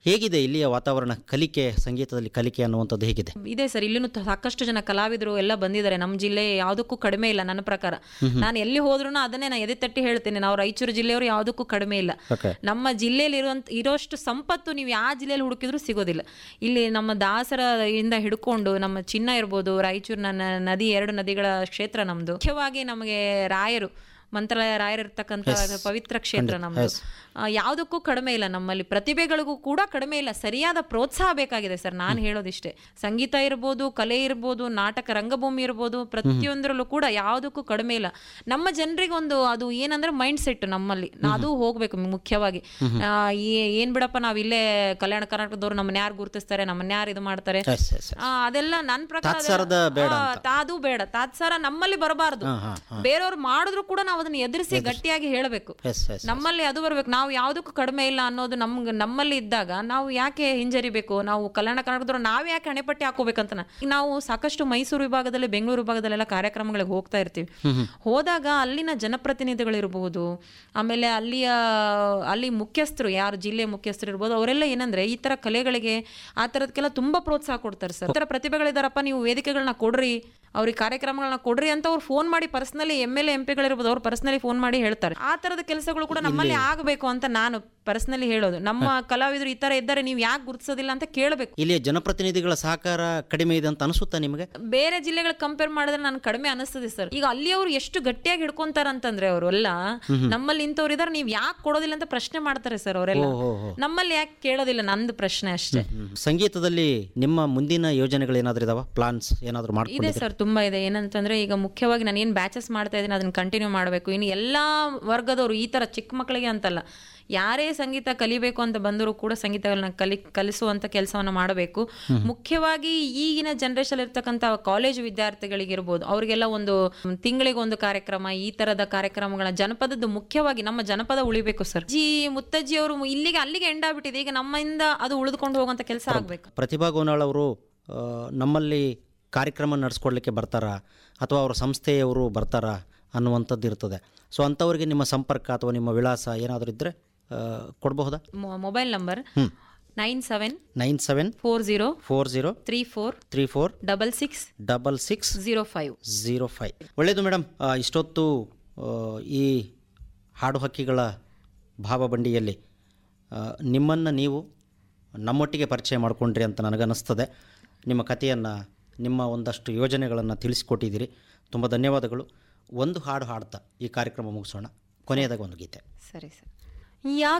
ಹೇಗಿದೆ ಇಲ್ಲಿಯ ವಾತಾವರಣ ಕಲಿಕೆ ಸಂಗೀತದಲ್ಲಿ ಕಲಿಕೆ ಅನ್ನುವಂಥದ್ದು ಹೇಗಿದೆ ಇದೆ ಸರ್ ಇಲ್ಲಿನೂ ತ- ಸಾಕಷ್ಟು ಜನ ಕಲಾವಿದರು ಎಲ್ಲ ಬಂದಿದ್ದಾರೆ ನಮ್ಮ ಜಿಲ್ಲೆ ಯಾವುದಕ್ಕೂ ಕಡಿಮೆ ಇಲ್ಲ ನನ್ನ ಪ್ರಕಾರ ನಾನು ಎಲ್ಲಿ ಹೋದ್ರೂ ಅದನ್ನೇ ನಾನು ಎದೆ ತಟ್ಟಿ ಹೇಳ್ತೇನೆ ನಾವು ರಾಯಚೂರು ಜಿಲ್ಲೆಯವರು ಯಾವುದಕ್ಕೂ ಕಡಿಮೆ ಇಲ್ಲ ಓಕೆ ನಮ್ಮ ಜಿಲ್ಲೆಯಲ್ಲಿ ಇರುವಂತ ಇರೋಷ್ಟು ಸಂಪತ್ತು ನೀವು ಯಾವ ಜಿಲ್ಲೆಯಲ್ಲಿ ಹುಡುಕಿದ್ರು ಸಿಗೋದಿಲ್ಲ ಇಲ್ಲಿ ನಮ್ಮ ದಾಸರ ಇಂದ ಹಿಡ್ಕೊಂಡು ನಮ್ಮ ಚಿನ್ನ ಇರ್ಬೋದು ರಾಯಚೂರು ನನ್ನ ನದಿ ಎರಡು ನದಿಗಳ ಕ್ಷೇತ್ರ ನಮ್ದು ಮುಖ್ಯವಾಗಿ ನಮಗೆ ರಾಯರು ಮಂತ್ರಾಲಯ ರಾಯರು ಇರ್ತಕ್ಕಂಥ ಪವಿತ್ರ ಕ್ಷೇತ್ರ ನಮ್ದು ಆ, ಯಾವುದಕ್ಕೂ ಕಡಿಮೆ ಇಲ್ಲ ನಮ್ಮಲ್ಲಿ ಪ್ರತಿಭೆಗಳಿಗೂ ಕೂಡ ಕಡಿಮೆ ಇಲ್ಲ ಸರಿಯಾದ ಪ್ರೋತ್ಸಾಹ ಬೇಕಾಗಿದೆ ಸರ್ ನಾನು ಹೇಳೋದಿಷ್ಟೇ ಸಂಗೀತ ಇರ್ಬೋದು ಕಲೆ ಇರ್ಬೋದು ನಾಟಕ ರಂಗಭೂಮಿ ಇರ್ಬೋದು ಪ್ರತಿಯೊಂದರಲ್ಲೂ ಕೂಡ ಯಾವುದಕ್ಕೂ ಕಡಿಮೆ ಇಲ್ಲ ನಮ್ಮ ಜನರಿಗೆ ಒಂದು ಅದು ಏನಂದ್ರೆ ಮೈಂಡ್ ಸೆಟ್ ನಮ್ಮಲ್ಲಿ ನಾ- ಅದು ಹೋಗ್ಬೇಕು ಮುಖ್ಯವಾಗಿ ಆ, ಏ- ಏನ್ ಬಿಡಪ್ಪ ನಾವ್ ಇಲ್ಲೇ ಕಲ್ಯಾಣ ಕರ್ನಾಟಕದವ್ರು ನಮ್ಮನ್ನ ಯಾರು ಗುರುತಿಸ್ತಾರೆ ನಮ್ಮನ್ನ ಯಾರು ಇದು ಮಾಡ್ತಾರೆ ಎಸ್ ಎಸ್ ಆ, ಅದೆಲ್ಲ ನನ್ನ ಪ್ರಕಾರ ತಾತ್ಸಾರದ ಅದೆಲ್ಲ- ಬೇಡ ಆ, ತಾ- ಅದು ಬೇಡ ತಾತ್ಸಾರ ನಮ್ಮಲ್ಲಿ ಬರಬಾರ್ದು ಹಾಂ ಹಾಂ ಬೇರೆಯವ್ರು ಮಾಡಿದ್ರು ಕೂಡ ನಾವು ಅದನ್ನ ಎದುರಿಸಿ ಗಟ್ಟಿಯಾಗಿ ಹೇಳಬೇಕು ಎಸ್ ಎಸ್ ನಮ್ಮಲ್ಲಿ ಅದು ಬರ್ಬೇಕು ನಾವು ಯಾವುದಕ್ಕೂ ಕಡಿಮೆ ಇಲ್ಲ ಅನ್ನೋದು ನಮ್ಗೆ ನಮ್ಮಲ್ಲಿ ಇದ್ದಾಗ ನಾವು ಯಾಕೆ ಹಿಂಜರಿಬೇಕು ನಾವು ಕಲ್ಯಾಣ ಕರ್ನಾಟಕದವ್ರು ನಾವು ಯಾಕೆ ಹಣೆಪಟ್ಟಿ ಹಾಕೋಬೇಕಂತ ನಾ- ಈಗ ನಾವು ಸಾಕಷ್ಟು ಮೈಸೂರು ವಿಭಾಗದಲ್ಲಿ ಬೆಂಗಳೂರು ವಿಭಾಗದಲ್ಲೆಲ್ಲ ಕಾರ್ಯಕ್ರಮಗಳಿಗೆ ಹೋಗ್ತಾ ಇರ್ತೀವಿ ಹೋದಾಗ ಅಲ್ಲಿನ ಜನಪ್ರತಿನಿಧಿಗಳಿರ್ಬೋದು ಆಮೇಲೆ ಅಲ್ಲಿಯ ಅಲ್ಲಿ ಮುಖ್ಯಸ್ಥರು ಯಾರು ಜಿಲ್ಲೆ ಮುಖ್ಯಸ್ಥರು ಇರ್ಬೋದು ಅವರೆಲ್ಲ ಏನಂದ್ರೆ ಈ ತರ ಕಲೆಗಳಿಗೆ ಆ ಥರದಕ್ಕೆಲ್ಲ ತುಂಬಾ ಪ್ರೋತ್ಸಾಹ ಕೊಡ್ತಾರೆ ಸರ್ ಈ ಥರ ಪ್ರತಿಭೆಗಳಿದಾರಪ್ಪ ನೀವು ವೇದಿಕೆಗಳನ್ನ ಕೊಡ್ರಿ ಅವ್ರಿಗೆ ಕಾರ್ಯಕ್ರಮಗಳನ್ನ ಕೊಡ್ರಿ ಅಂತ ಅವ್ರು ಫೋನ್ ಮಾಡಿ ಪರ್ಸನಲಿ ಎಮ್ ಎಲ್ ಎಂ ಪಿಗಳಿರ್ಬೋದು ಅವ್ರು ಪರ್ಸನಲಿ ಫೋನ್ ಮಾಡಿ ಹೇಳ್ತಾರೆ ಆ ಥರದ ಕೆಲಸಗಳು ಕೂಡ ನಮ್ಮಲ್ಲಿ ಆಗಬೇಕು ಅಂತ ನಾನು ಪರ್ಸನಲಿ ಹೇಳೋದು ನಮ್ಮ ಕಲಾವಿದರು ಈ ತರ ಇದ್ದಾರೆ ನೀವು ಯಾಕೆ ಗುರುತಿಸೋದಿಲ್ಲ ಅಂತ ಕೇಳಬೇಕು ಇಲ್ಲಿಯ ಜನಪ್ರತಿನಿಧಿಗಳ ಸಹಕಾರ ಕಡಿಮೆ ಇದೆ ಅಂತ ಅನಿಸುತ್ತಾ ನಿಮಗೆ ಬೇರೆ ಜಿಲ್ಲೆಗಳ ಕಂಪೇರ್ ಮಾಡಿದ್ರೆ ನಾನು ಕಡಿಮೆ ಅನಿಸ್ತದೆ ಸರ್ ಈಗ ಅಲ್ಲಿ ಅವರು ಎಷ್ಟು ಗಟ್ಟಿಯಾಗಿ ಹಿಡ್ಕೊಂತಾರ ಅಂತಂದ್ರೆ ಅವರು ಎಲ್ಲ ನಮ್ಮಲ್ಲಿ ಇಂಥವ್ರು ಇದಾರೆ ನೀವು ಯಾಕೆ ಕೊಡೋದಿಲ್ಲ ಅಂತ ಪ್ರಶ್ನೆ ಮಾಡ್ತಾರೆ ಸರ್ ಅವರೆಲ್ಲ ಓ, ಓ, ಓ. ನಮ್ಮಲ್ಲಿ ಯಾಕೆ ಕೇಳೋದಿಲ್ಲ ನಂದು ಪ್ರಶ್ನೆ ಅಷ್ಟೇ ಸಂಗೀತದಲ್ಲಿ ನಿಮ್ಮ ಮುಂದಿನ ಯೋಜನೆಗಳು ಏನಾದರೂ ಇದಾವ ಪ್ಲಾನ್ಸ್ ಏನಾದರೂ ಇದೆ ಮಾಡ್ಕೊಂಡಿದ್ದೀರಾ ಸರ್ ತುಂಬಾ ಇದೆ ಏನಂತಂದ್ರೆ ಈಗ ಮುಖ್ಯವಾಗಿ ನಾನು ಏನು ಬ್ಯಾಚಸ್ ಮಾಡ್ತಾ ಇದ್ದೀನಿ ಅದನ್ನ ಕಂಟಿನ್ಯೂ ಮಾಡಬೇಕು ಇನ್ನು ಎಲ್ಲಾ ವರ್ಗದವರು ಈ ತರ ಚಿಕ್ಕ ಮಕ್ಕಳಿಗೆ ಅಂತಲ್ಲ ಯಾರೇ ಸಂಗೀತ ಕಲಿಬೇಕು ಅಂತ ಬಂದರೂ ಕೂಡ ಸಂಗೀತಗಳನ್ನ ಕಲಿ ಕಲಿಸುವಂತ ಕೆಲಸವನ್ನ ಮಾಡಬೇಕು ಮುಖ್ಯವಾಗಿ ಈಗಿನ ಜನರೇಷನ್ ಇರ್ತಕ್ಕಂಥ ಕಾಲೇಜು ವಿದ್ಯಾರ್ಥಿಗಳಿಗಿರ್ಬೋದು ಅವರಿಗೆಲ್ಲ ಒಂದು ತಿಂಗಳಿಗೆ ಒಂದು ಕಾರ್ಯಕ್ರಮ ಈ ತರದ ಕಾರ್ಯಕ್ರಮಗಳ ಜನಪದದ್ದು ಮುಖ್ಯವಾಗಿ ನಮ್ಮ ಜನಪದ ಉಳಿಬೇಕು ಸರ್ ಜಿ ಮುತ್ತಜ್ಜಿ ಅವರು ಇಲ್ಲಿಗೆ ಅಲ್ಲಿಗೆ ಎಂಡ್ ಆಗ್ಬಿಟ್ಟಿದೆ ಈಗ ನಮ್ಮಿಂದ ಅದು ಉಳಿದುಕೊಂಡು ಹೋಗುವಂತ ಕೆಲಸ ಆಗ್ಬೇಕು ಪ್ರತಿಭಾ ಗೋನಾಳ್ ಅವರು ಆ, ನಮ್ಮಲ್ಲಿ ಕಾರ್ಯಕ್ರಮ ನಡೆಸ್ಕೊಡ್ಲಿಕ್ಕೆ ಬರ್ತಾರಾ ಅಥವಾ ಅವರ ಸಂಸ್ಥೆಯವರು ಬರ್ತಾರಾ ಅನ್ನುವಂಥದ್ದು ಇರ್ತದೆ ಸೊ ಅಂಥವ್ರಿಗೆ ನಿಮ್ಮ ಸಂಪರ್ಕ ಅಥವಾ ನಿಮ್ಮ ವಿಳಾಸ ಏನಾದರೂ ಇದ್ದರೆ ಕೊಡಬಹುದಾ mobile number nine seven nine seven four zero four zero three four three four double six double six zero five zero five ಒಳ್ಳೆಯದು ಮೇಡಮ್ ಇಷ್ಟೊತ್ತು ಆ, ಈ ಹಾಡು ಹಕ್ಕಿಗಳ ಭಾವಬಂಡಿಯಲ್ಲಿ ನಿಮ್ಮನ್ನು ನೀವು ನಮ್ಮೊಟ್ಟಿಗೆ ಪರಿಚಯ ಮಾಡಿಕೊಂಡ್ರಿ ಅಂತ ನನಗನ್ನಿಸ್ತದೆ ನಿಮ್ಮ ಕಥೆಯನ್ನು ನಿಮ್ಮ ಒಂದಷ್ಟು ಯೋಜನೆಗಳನ್ನು ತಿಳಿಸಿಕೊಟ್ಟಿದ್ದೀರಿ ತುಂಬ ಧನ್ಯವಾದಗಳು ಒಂದು ಹಾಡು ಹಾಡ್ತಾ ಈ ಕಾರ್ಯಕ್ರಮ ಮುಗಿಸೋಣ ಕೊನೆಯದಾಗ ಒಂದು ಗೀತೆ ಸರಿ ಸರ್ ಯಾ